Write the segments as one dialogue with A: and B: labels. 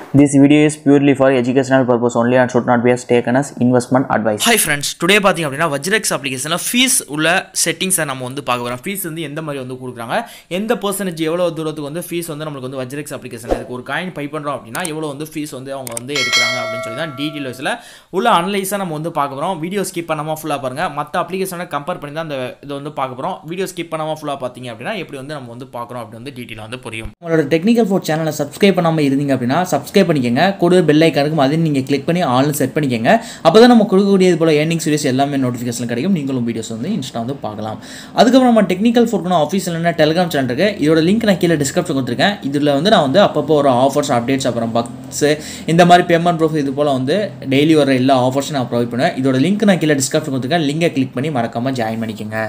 A: This video is purely for educational purpose only and should not be as taken as investment advice.
B: Hi friends today பார்த்தீங்க அப்படின்னா வஜ்ரெக்ஸ் அப்ளிகேஷனில் fees உள்ள செட்டிங்ஸை நம்ம வந்து பார்க்க போகிறோம் ஃபீஸ் வந்து எந்த மாதிரி வந்து கொடுக்குறாங்க எந்த பர்சன்டேஜ் எவ்வளோ தூரத்துக்கு வந்து ஃபீஸ் வந்து நம்மளுக்கு வந்து வஜ்ரெக்ஸ் அப்ளிகேஷன் இதுக்கு ஒரு காயின் பை பண்ணுறோம் அப்படின்னா எவ்வளோ வந்து ஃபீஸ் வந்து அவங்க வந்து எடுக்கிறாங்க அப்படின்னு சொல்லி தான் டீட்டெயில் வைஸில் உள்ள அனலைஸாக நம்ம வந்து பார்க்க போகிறோம் வீடியோ ஸ்கிப் பண்ணாமல் ஃபுல்லாக பாருங்கள் மற்ற அப்ளிகேஷனை கம்பேர் பண்ணி தான் அந்த இதை வந்து பார்க்க போகிறோம் வீடியோ ஸ்கிப் பண்ணாமல் ஃபுல்லாக பார்த்தீங்க அப்படின்னா எப்படி வந்து நம்ம வந்து பார்க்குறோம் அப்படி வந்து டீட்டெயில் வந்து புரியும்
C: உங்களோட டெக்னிக்கல் ஃபோர் சேனலை சப்ஸ்கிரைப் பண்ணாமல் இருந்தீங்க அப்படின்னா சப்ஸ்கிரைப் பண்ணிக்கங்க கூட பெல் ஐக்கான் இருக்கும் அதையும் நீங்கள் கிளிக் பண்ணி ஆல்னு செட் பண்ணிக்கங்க அப்போ தான் நம்ம கொடுக்கக்கூடியது போல் ஏர்னிங் வீடியோஸ் எல்லாமே நோட்டிஃபிகேஷன் கிடைக்கும் நீங்களும் வீடியோஸ் வந்து இன்ஸ்டா வந்து பார்க்கலாம் அதுக்கப்புறம் நம்ம டெக்னிக்கல் ஃபோர்க்குனா ஆஃபீஸில் என்ன டெலிகிராம் சேனல் இருக்கு இதோட லிங்க் நான் கீழே டிஸ்கிரிப்ஷன் கொடுத்துருக்கேன் இதில் வந்து நான் வந்து அப்பப்போ ஒரு ஆஃபர்ஸ் அப்டேட்ஸ் அப்புறம் பக்ஸு இந்த மாதிரி பேமெண்ட் ப்ரூஃப் இது போல் வந்து டெய்லி வர எல்லா ஆஃபர்ஸும் நான் ப்ரொவைட் பண்ணுவேன் இதோட லிங்க் நான் கீழே டிஸ்கிரிப்ஷன் கொடுத்துருக்கேன் லிங்கை கிளிக் பண்ணி மறக்காமல் ஜாயின் பண்ணிக்கங்க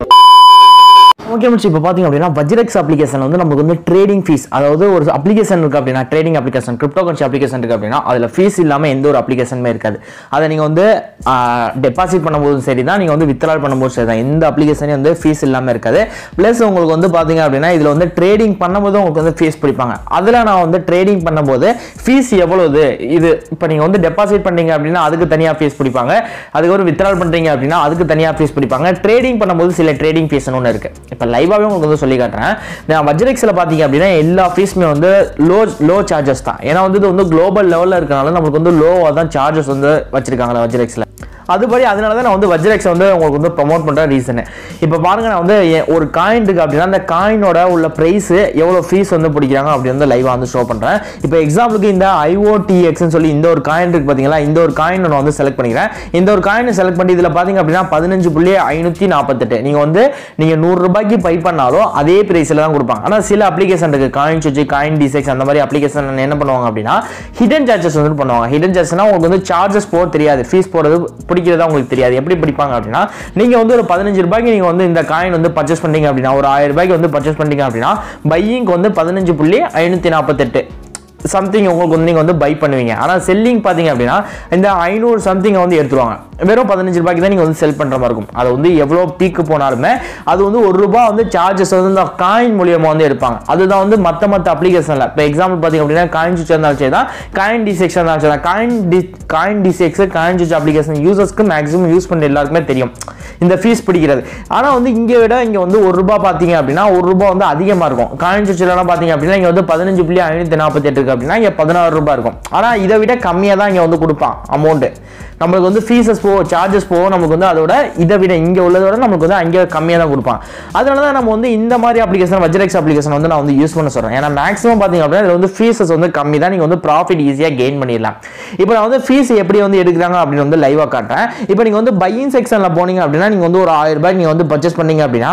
A: ஓகே முடிச்சு இப்போ பார்த்தீங்க அப்படின்னா வஜ்ரெக்ஸ் அப்ளிகேஷன் வந்து நமக்கு வந்து ட்ரேடிங் ஃபீஸ் அதாவது ஒரு அப்ளிகேஷன் இருக்குது அப்படின்னா trading application crypto currency application இருக்குது அப்படின்னா அதில் ஃபீஸ் இல்லாமல் எந்த ஒரு அப்ளிகேஷனுமே இருக்காது அதை நீங்கள் வந்து டெபாசிட் பண்ணும்போதும் சரி தான் நீங்கள் வந்து வித்ட்ரால் பண்ணும்போது சரி தான் எந்த அப்ளிகேஷனையும் வந்து ஃபீஸ் இல்லாமல் இருக்காது ப்ளஸ் உங்களுக்கு வந்து பார்த்தீங்க அப்படின்னா இதில் வந்து ட்ரேடிங் பண்ணும்போது உங்களுக்கு வந்து ஃபீஸ் பிடிப்பாங்க அதில் நான் வந்து ட்ரேடிங் பண்ணும்போது ஃபீஸ் எவ்வளவு இது இப்போ நீங்கள் வந்து டெபாசிட் பண்ணீங்க அப்படின்னா அதுக்கு தனியாக ஃபீஸ் பிடிப்பாங்க அதுக்கப்புறம் வித்ட்ரால் பண்ணுறீங்க அப்படின்னா அதுக்கு தனியாக ஃபீஸ் பிடிப்பாங்க ட்ரேடிங் பண்ணும்போது சில ட்ரேடிங் ஃபீஸ் ஒன்று இருக்குது இப்போ லைவாகவே உங்களுக்கு வந்து சொல்லி காட்டுறேன் நான் வஜ்ரெக்ஸில் பார்த்தீங்க அப்படின்னா எல்லா ஃபீஸுமே வந்து லோ லோ சார்ஜஸ் தான் ஏன்னா வந்து இது வந்து குளோபல் லெவலில் இருக்கனால நமக்கு வந்து லோவாக தான் சார்ஜஸ் வந்து வச்சிருக்காங்களா வஜ்ரெக்ஸில் அதுபடி அதனால தான் நான் வந்து வஜ்ரெக்ஸை வந்து உங்களுக்கு வந்து ப்ரொமோட் பண்ணுற ரீசனு இப்போ பாருங்க நான் வந்து எ- ஒரு காயின் இருக்கு அப்படின்னா அந்த காயினோட உள்ள ப்ரைஸ் எவ்வளோ ஃபீஸ் வந்து பிடிக்கிறாங்க அப்படி வந்து லைவாக வந்து ஷோ பண்ணுறேன் இப்போ எக்ஸாம்பிளுக்கு இந்த ஐஓடிஎக்ஸ்னு சொல்லி இந்த ஒரு காயின் இருக்கு பார்த்தீங்களா இந்த ஒரு காயின் நான் வந்து செலக்ட் பண்ணிக்கிறேன் இந்த ஒரு காயினை செலக்ட் பண்ணி இதில் பார்த்தீங்க அப்படின்னா பதினஞ்சு புள்ளி ஐநூற்றி நாற்பத்தெட்டு நீங்கள் வந்து நீங்கள் நூறுரூபாய்க்கு பை பண்ணாலும் அதே ப்ரைஸில் தான் கொடுப்பாங்க ஆனால் சில அப்ளிகேஷன் இருக்குது காயின் சுச்சி காயின் டிசெக்ஸ் அந்த மாதிரி அப்ளிகேஷன் என்ன பண்ணுவாங்க அப்படின்னா ஹிடன் சார்ஜஸ் வந்து பண்ணுவாங்க ஹிடன் சார்ஜஸ்னா உங்களுக்கு வந்து சார்ஜஸ் போட தெரியாது ஃபீஸ் போடுறது பிடிக்கிறதா உங்களுக்கு தெரியாது எப்படி பிடிப்பாங்க அப்படின்னா நீங்கள் வந்து ஒரு பதினஞ்சு ரூபாய்க்கு நீங்கள் வந்து இந்த காயின் வந்து பர்ச்சேஸ் பண்ணீங்க அப்படின்னா ஒரு ஆயிரம் ரூபாய்க்கு வந்து பர்ச்சேஸ் பண்ணீங்க அப்படின்னா பையிங்க்கு வந்து பதினஞ்சு புள்ளி ஐநூற்றி நாற்பத்தெட்டு சம்திங் உங்களுக்கு வந்து நீங்கள் வந்து பை பண்ணுவீங்க ஆனால் செல்லிங் பார்த்தீங்க அப்படின்னா இந்த ஐநூறு சம்திங்கை வந்து எடுத்துருவாங்க வெறும் பதினஞ்சு ரூபாய்க்கு தான் நீங்கள் வந்து செல் பண்ணுற மாதிரி இருக்கும் அது வந்து எவ்வளோ பீக்கு போனாலுமே அது வந்து ஒரு ரூபா வந்து சார்ஜஸ் வந்து இந்த காயின் மூலியமாக வந்து எடுப்பாங்க அதுதான் வந்து மற்ற மற்ற அப்ளிகேஷனில் இப்போ எக்ஸாம்பிள் பார்த்தீங்க அப்படின்னா காயின் சுவிச் இருந்தாலும் சரி தான் காயின் டிசெக்ஸ் இருந்தாலும் சரி தான் coin D coin DCX coin switch application யூசர்ஸ்க்கு மேக்ஸிமம் யூஸ் பண்ண எல்லாருக்குமே தெரியும் இந்த ஃபீஸ் பிடிக்கிறது ஆனால் வந்து இங்கே விட இங்கே வந்து ஒரு ரூபா பார்த்தீங்க அப்படின்னா ஒரு ரூபா வந்து அதிகமாக இருக்கும் காயின் சுவிட்சிலலாம் பார்த்தீங்க அப்படின்னா இங்கே வந்து பதினஞ்சு புள்ளி ஐநூற்றி நாற்பத்தி எட்டு இருக்கு அப்படின்னா இங்கே பதினாறு ரூபாய் இருக்கும் ஆனால் இதை விட கம்மியாக தான் இங்கே வந்து கொடுப்பான் அமௌண்ட்டு நம்மளுக்கு வந்து ஃபீஸஸ் போக சார்ஜஸ் போக நமக்கு வந்து அதோட இதை விட இங்கே உள்ளதை விட நமக்கு வந்து அங்கே கம்மியாக தான் கொடுப்பான் அதனால தான் நம்ம வந்து இந்த மாதிரி அப்ளிகேஷன் வஜ்ரெக்ஸ் அப்ளிகேஷன் வந்து நான் வந்து யூஸ் பண்ண சொல்கிறேன் ஏன்னா மேக்ஸிமம் பார்த்தீங்க அப்படின்னா இதில் வந்து ஃபீஸஸ் வந்து கம்மி தான் நீங்கள் வந்து ப்ராஃபிட் ஈஸியாக கெயின் பண்ணிடலாம் இப்போ நான் வந்து ஃபீஸ் எப்படி வந்து எடுக்கிறாங்க அப்படின்னு வந்து லைவாக காட்டுறேன் இப்போ நீங்கள் வந்து பையிங் செக்ஷனில் போனீங்க அப்படின்னா நீங்கள் வந்து ஒரு ஆயிரம் ரூபாய் நீங்கள் வந்து பர்ச்சேஸ் பண்ணீங்க அப்படின்னா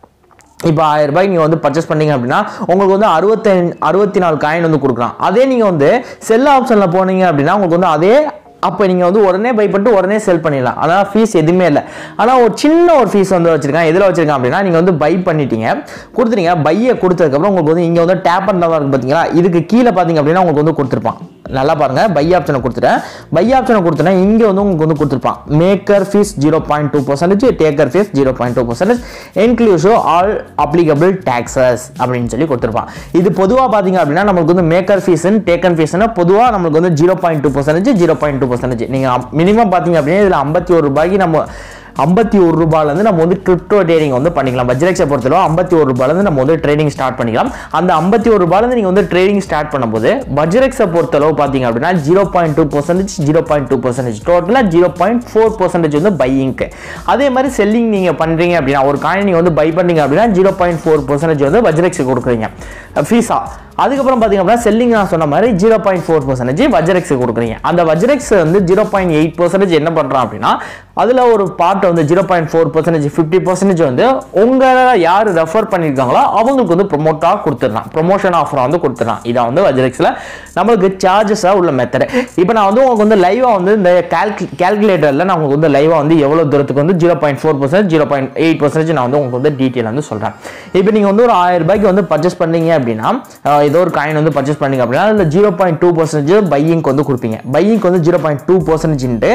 A: இப்போ ஆயிரம் ரூபாய் நீங்கள் வந்து பர்ச்சேஸ் பண்ணீங்க அப்படின்னா உங்களுக்கு வந்து அறுபத்தி அறுபத்தி நாலு காயின் வந்து கொடுக்குறான் அதே நீங்கள் வந்து செல் ஆப்ஷனில் போனீங்க அப்படின்னா உங்களுக்கு வந்து அதே அப்போ நீங்கள் வந்து உடனே பை பண்ணிட்டு உடனே செல் பண்ணிடலாம் அதனால் ஃபீஸ் எதுவுமே இல்லை ஆனால் ஒரு சின்ன ஒரு ஃபீஸ் வந்து வச்சிருக்கேன் எதில் வச்சிருக்கேன் அப்படின்னா நீங்கள் வந்து பை பண்ணிட்டீங்க கொடுத்துட்டீங்க பையை கொடுத்ததுக்கப்புறம் உங்களுக்கு வந்து இங்கே வந்து டேப் பண்ணுறதா இருக்கு பார்த்தீங்களா இதுக்கு கீழே பார்த்தீங்க அப்படின்னா உங்களுக்கு வந்து கொடுத்துருப்பான் நல்லா பாருங்க பை ஆப்ஷனை கொடுத்துட்டேன் பை ஆப்ஷனை கொடுத்தேன்னா இங்கே வந்து உங்களுக்கு வந்து கொடுத்துருப்பான் maker fee zero point two percentage taker fee zero point two percentage inclusive all applicable taxes அப்படின்னு சொல்லி கொடுத்துருப்பான் இது பொதுவாக பார்த்தீங்க அப்படின்னா நமக்கு வந்து மேக்கர் ஃபீஸ்னு டேக்கன் ஃபீஸ்னா பொதுவாக நமக்கு வந்து zero point two percentage zero point two percentage நீங்கள் மினிமம் பார்த்தீங்க அப்படின்னா இதில் ஐம்பத்தி ஒரு ரூபாய்க்கு நம்ம ஐம்பத்தி ஒரு ரூபாயிலேருந்து நம்ம வந்து கிரிப்டோ ட்ரேடிங் வந்து பண்ணிக்கலாம் வஜ்ரெக்ஸை பொறுத்தளவு ஐம்பத்தி ஒரு ரூபாயிலேருந்து நம்ம வந்து ட்ரேடிங் ஸ்டார்ட் பண்ணிக்கலாம் அந்த ஐம்பத்தி ஒரு ரூபாயிலேருந்து நீங்கள் வந்து ட்ரேடிங் ஸ்டார்ட் பண்ணும்போது வஜ்ரெக்ஸை பொறுத்தளவு பார்த்தீங்க அப்படின்னா zero point two percentage zero point two percentage டோட்டலாக ஜீரோ பாயிண்ட் ஃபோர் பர்சன்டேஜ் வந்து பையிங்க்கு அதே மாதிரி செல்லிங் நீங்கள் பண்ணுறீங்க அப்படின்னா ஒரு காயின் நீங்கள் வந்து பை பண்ணீங்க அப்படின்னா ஜீரோ பாயிண்ட் ஃபோர் பர்சன்டேஜ் வந்து வஜ்ரெக்ஸுக்கு கொடுக்குறீங்க ஃபீஸா அதுக்கப்புறம் பார்த்தீங்க அப்படின்னா செல்லிங் நான் சொன்ன மாதிரி zero point four percentage WazirX கொடுக்குறீங்க அந்த வஜ்ரெக்ஸ் வந்து ஜீரோ பாயிண்ட் எயிட் பர்சன்டேஜ் என்ன பண்ணுறான் அப்படின்னா அதில் ஒரு பார்ட் வந்து zero point four percentage fifty percentage வந்து உங்களை யார் ரெஃபர் பண்ணியிருக்காங்களோ அவங்களுக்கு வந்து ப்ரொமோட்டாக கொடுத்துடலாம் ப்ரொமோஷன் ஆஃபராக வந்து கொடுத்துடலாம் இதான் வந்து வஜ்ரெக்ஸில் நம்மளுக்கு சார்ஜஸாக உள்ள மெத்தடு இப்போ நான் வந்து உங்களுக்கு வந்து லைவாக வந்து இந்த கால்கு கேல்குலேட்டரில் நான் உங்களுக்கு வந்து லைவாக வந்து எவ்வளோ தூரத்துக்கு வந்து zero point four percent zero point eight percentage நான் வந்து உங்களுக்கு வந்து டீட்டெயில் வந்து சொல்கிறேன் இப்போ நீங்கள் வந்து ஒரு ஆயிரம் ரூபாய்க்கு வந்து பர்ச்சேஸ் பண்ணீங்க அப்படின்னா அஹ், ஏதோ ஒரு காயின் வந்து பர்ச்சேஸ் பண்ணீங்க அப்படின்னா அதில் ஜீரோ பாயிண்ட் டூ பர்சன்டேஜ் பையிங்க்கு வந்து கொடுப்பீங்க பையிங்க்கு வந்து ஜீரோ பாயிண்ட் டூ பர்சன்டேஜ்ன்ட்டு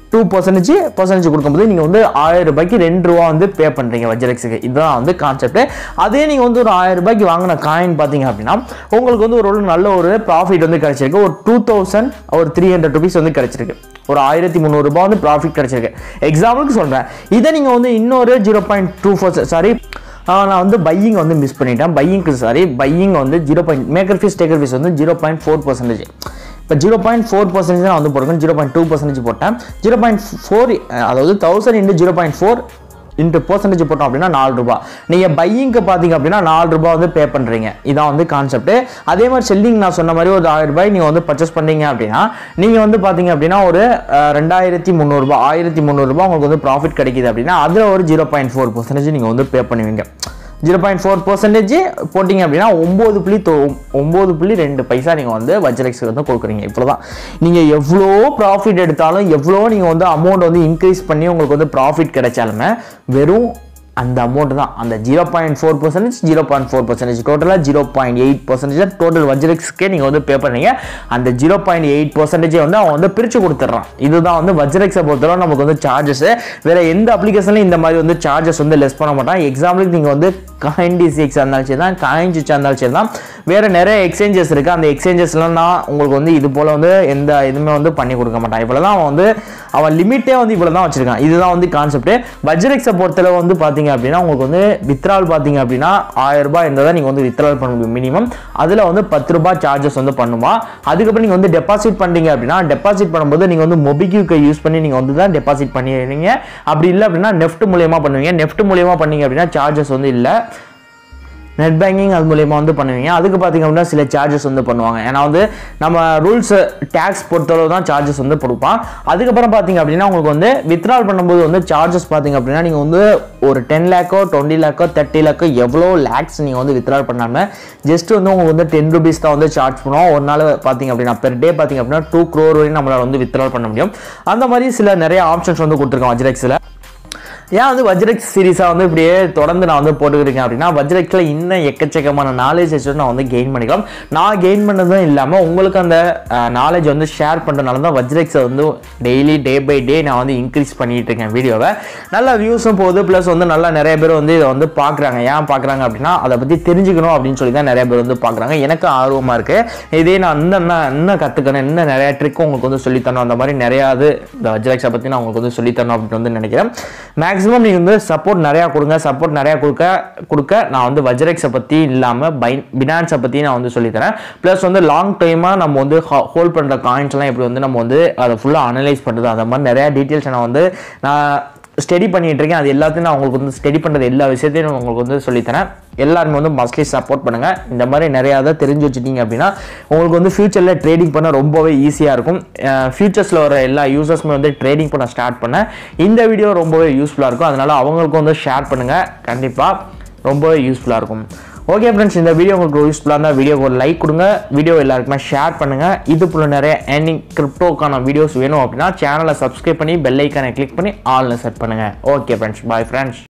A: டூ பர்சன்டேஜ் பர்சன்டேஜ் கொடுக்கும்போது நீங்கள் வந்து ஆயிரம் ரூபாய்க்கு ரெண்டு ரூபா வந்து பே பண்ணுறீங்க வஜ்ரெக்ஸுக்கு இதுதான் வந்து கான்செப்ட் அதே நீங்கள் வந்து ஒரு ஆயிரம் ரூபாய்க்கு வாங்கின காயின் பார்த்தீங்க அப்படின்னா உங்களுக்கு வந்து ஒரு நல்ல ஒரு ப்ராஃபிட் வந்து கிடைச்சிருக்கு ஒரு டூ தௌசண்ட் ஒரு த்ரீ ஹண்ட்ரட் ருபீஸ் வந்து கிடைச்சிருக்கு ஒரு ஆயிரத்தி முந்நூறுரூபா வந்து ப்ராஃபிட் கிடைச்சிருக்கு எக்ஸாம்பிளுக்கு சொல்கிறேன் இதை நீங்கள் வந்து இன்னொரு zero point two four sorry நான் வந்து பையிங் வந்து மிஸ் பண்ணிட்டேன் பையிங்க்கு சாரி பையிங் வந்து zero point maker fee taker fee வந்து ஜீரோ பாயிண்ட் ஃபோர் பர்சன்டேஜ் இப்போ ஜீரோ பாயிண்ட் ஃபோர் பர்சன்டேஜ் நான் வந்து போட்டுருக்கேன் ஜீரோ பாயிண்ட் டூ பர்சன்டேஜ் போட்டேன் ஜீரோ பாயிண்ட் ஃபோர் அதாவது thousand into zero point four into percentage போட்டோம் அப்படின்னா நாலு ரூபா நீங்கள் பையிங்க்கு பார்த்தீங்க அப்படின்னா நாலு ரூபா வந்து பே பண்ணுறீங்க இதான் வந்து கான்செப்ட் அதே மாதிரி செல்லிங் நான் சொன்ன மாதிரி ஒரு ஆயிரம் ரூபாய் நீங்கள் வந்து பர்ச்சேஸ் பண்ணீங்க அப்படின்னா நீங்கள் வந்து பார்த்தீங்க அப்படின்னா ஒரு அஹ், ரெண்டாயிரத்தி முந்நூறுபா ஆயிரத்தி முந்நூறுபா உங்களுக்கு வந்து ப்ராஃபிட் கிடைக்குது அப்படின்னா அதில் ஒரு ஜீரோ பாயிண்ட் ஃபோர் பர்சன்டேஜ் நீங்கள் வந்து பே பண்ணுவீங்க ஜீரோ பாயிண்ட் ஃபோர் பர்சன்டேஜ் போட்டிங்க அப்படின்னா ஒம்பது புள்ளி தொ ஒம்பது புள்ளி ரெண்டு பைசா நீங்கள் வந்து வஜ்ரெக்ஸுக்கு வந்து கொடுக்குறீங்க இவ்வளோ தான் நீங்கள் எவ்வளோ ப்ராஃபிட் எடுத்தாலும் எவ்வளோ நீங்கள் வந்து அமௌண்ட் வந்து இன்க்ரீஸ் பண்ணி உங்களுக்கு வந்து ப்ராஃபிட் கிடைச்சாலுமே வெறும் அந்த அமௌண்ட் தான் அந்த zero point four percentage zero point four percentage டோட்டலாக zero point eight percentage total வஜ்ரெக்ஸ்க்கே நீங்கள் வந்து பே பண்ணீங்க அந்த ஜீரோ பாயிண்ட் எயிட் பர்சன்டேஜே வந்து அவன் வந்து பிரித்து கொடுத்துட்றான் இதுதான் வந்து வஜ்ரெக்ஸை பொறுத்தவரை நமக்கு வந்து சார்ஜஸ் வேற எந்த அப்ளிகேஷன்லையும் இந்த மாதிரி வந்து சார்ஜஸ் வந்து லெஸ் பண்ண மாட்டான் எக்ஸாம்பிளுக்கு நீங்கள் வந்து காயின் டிசிஎக்ஸ் இருந்தாலும் சரி தான் காயின் சிச்சா இருந்தாலும் சரி தான் வேற நிறைய எக்ஸ்சேஞ்சஸ் இருக்கு அந்த எக்ஸ்சேஞ்சஸ்லாம் நான் உங்களுக்கு வந்து இது போல வந்து எந்த இதுவுமே வந்து பண்ணி கொடுக்க மாட்டான் இவ்வளோ தான் அவன் வந்து அவன் லிமிட்டே வந்து இவ்வளோ தான் வச்சிருக்கான் இதுதான் வந்து கான்செப்ட் வஜ்ரெக்ஸை பொறுத்தளவு வந்து பார்த்தீங்க அப்படின்னா உங்களுக்கு வந்து வித்ரால் பார்த்தீங்க அப்படின்னா ஆயிரம் ரூபாய் இருந்தால் தான் நீங்கள் வந்து வித்ரால் பண்ண முடியும் மினிமம் அதில் வந்து பத்து ரூபாய் சார்ஜஸ் வந்து பண்ணுமா அதுக்கப்புறம் நீங்கள் வந்து டெபாசிட் பண்ணுறீங்க அப்படின்னா டெபாசிட் பண்ணும்போது நீங்கள் வந்து மொபிக்யூக்கை யூஸ் பண்ணி நீங்கள் வந்து தான் டெபாசிட் பண்ணிடுறீங்க அப்படி இல்லை அப்படின்னா நெஃப்ட் மூலியமாக பண்ணுவீங்க நெஃப்ட் மூலியமாக பண்ணீங்க அப்படின்னா சார்ஜஸ் வந்து இல்லை நெட் பேங்கிங் அது மூலியமாக வந்து பண்ணுவீங்க அதுக்கு பார்த்தீங்க அப்படின்னா சில சார்ஜஸ் வந்து பண்ணுவாங்க ஏன்னா வந்து நம்ம ரூல்ஸ் டேக்ஸ் பொறுத்தளவு தான் சார்ஜஸ் வந்து கொடுப்பான் அதுக்கப்புறம் பார்த்தீங்க அப்படின்னா உங்களுக்கு வந்து வித்ட்ரால் பண்ணும்போது வந்து சார்ஜஸ் பார்த்தீங்க அப்படின்னா நீங்கள் வந்து ஒரு டென் லேக்கோ டுவெண்ட்டி லேக்கோ தேர்ட்டி லேக்கோ எவ்வளோ லேக்ஸ் நீங்கள் வந்து வித்ட்ரால் பண்ணாமல் ஜஸ்ட் வந்து உங்களுக்கு வந்து டென் ருபீஸ் தான் வந்து சார்ஜ் பண்ணுவோம் ஒரு நாள் பார்த்தீங்க அப்படின்னா பெர் டே பார்த்தீங்க அப்படின்னா டூ க்ரோர் வரையும் நம்மளால் வந்து வித்ட்ரால் பண்ண முடியும் அந்த மாதிரி சில நிறைய ஆப்ஷன்ஸ் வந்து கொடுத்துருக்கோம் வஜ்ரெக்ஸில் ஏன் வந்து வஜ்ரெக்ஸ் சீரிஸாக வந்து இப்படியே தொடர்ந்து நான் வந்து போட்டுக்கிறேன் அப்படின்னா வஜ்ரெக்ஸில் இன்னும் எக்கச்சக்கமான நாலேஜ் நான் வந்து கெயின் பண்ணிக்கலாம் நான் கெயின் பண்ணதும் இல்லாமல் உங்களுக்கு அந்த நாலேஜ் வந்து ஷேர் பண்ணுறதுனால தான் வஜ்ரெக்ஸை வந்து டெய்லி டே பை டே நான் வந்து இன்க்ரீஸ் பண்ணிட்டு இருக்கேன் வீடியோவை நல்ல வியூஸும் போகுது ப்ளஸ் வந்து நல்லா நிறைய பேர் வந்து இதை வந்து பார்க்குறாங்க ஏன் பார்க்குறாங்க அப்படின்னா அதை பற்றி தெரிஞ்சுக்கணும் அப்படின்னு சொல்லி தான் நிறைய பேர் வந்து பார்க்குறாங்க எனக்கு ஆர்வமாக இருக்குது இதே நான் இன்னும் இன்னும் இன்னும் கற்றுக்கணும் இன்னும் நிறைய ட்ரிக் உங்களுக்கு வந்து சொல்லித்தரணும் அந்த மாதிரி நிறையா இது இந்த வஜ்ரெக்ஸை பற்றி நான் உங்களுக்கு வந்து சொல்லித்தரணும் அப்படின்னு வந்து நினைக்கிறேன் மேக்ஸிமம் நீங்கள் வந்து சப்போர்ட் நிறையா கொடுங்க சப்போர்ட் நிறையா கொடுக்க கொடுக்க நான் வந்து வஜ்ரெக்ஸை பற்றி இல்லாமல் பை பினான்ஸை பற்றி நான் வந்து சொல்லித்தரேன் ப்ளஸ் வந்து லாங் டைமாக நம்ம வந்து ஹோல்ட் பண்ணுற காயின்ஸ்லாம் எப்படி வந்து நம்ம வந்து அதை ஃபுல்லாக அனலைஸ் பண்ணுறது அந்த மாதிரி நிறையா டீட்டெயில்ஸ் நான் வந்து நான் ஸ்டடி பண்ணிட்டு இருக்கேன் அது எல்லாத்தையும் நான் உங்களுக்கு வந்து ஸ்டடி பண்ணுறது எல்லா விஷயத்தையும் நான் உங்களுக்கு வந்து சொல்லித்தரேன் எல்லாருமே வந்து மஸ்ட்லி சப்போர்ட் பண்ணுங்கள் இந்த மாதிரி நிறையா இதை தெரிஞ்சு வச்சுட்டீங்க அப்படின்னா உங்களுக்கு வந்து ஃபியூச்சரில் ட்ரேடிங் பண்ண ரொம்பவே ஈஸியாக இருக்கும் ஃபியூச்சர்ஸில் வர எல்லா யூசர்ஸுமே வந்து ட்ரேடிங் பண்ண ஸ்டார்ட் பண்ண இந்த வீடியோ ரொம்பவே யூஸ்ஃபுல்லாக இருக்கும் அதனால் அவங்களுக்கும் வந்து ஷேர் பண்ணுங்கள் கண்டிப்பாக ரொம்பவே யூஸ்ஃபுல்லாக இருக்கும் ஓகே ஃப்ரெண்ட்ஸ் இந்த வீடியோ உங்களுக்கு யூஸ்ஃபுல்லாக இருந்தால் வீடியோக்கு ஒரு லைக் கொடுங்க வீடியோ எல்லாருக்குமே ஷேர் பண்ணுங்கள் இது போல நிறைய ஏர்னிங் கிரிப்டோக்கான வீடியோஸ் வேணும் அப்படின்னா சேனலை சப்ஸ்கிரைப் பண்ணி பெல் ஐக்கானை கிளிக் பண்ணி ஆல்னு செட் பண்ணுங்கள் ஓகே ஃப்ரெண்ட்ஸ் பாய் ஃப்ரெண்ட்ஸ்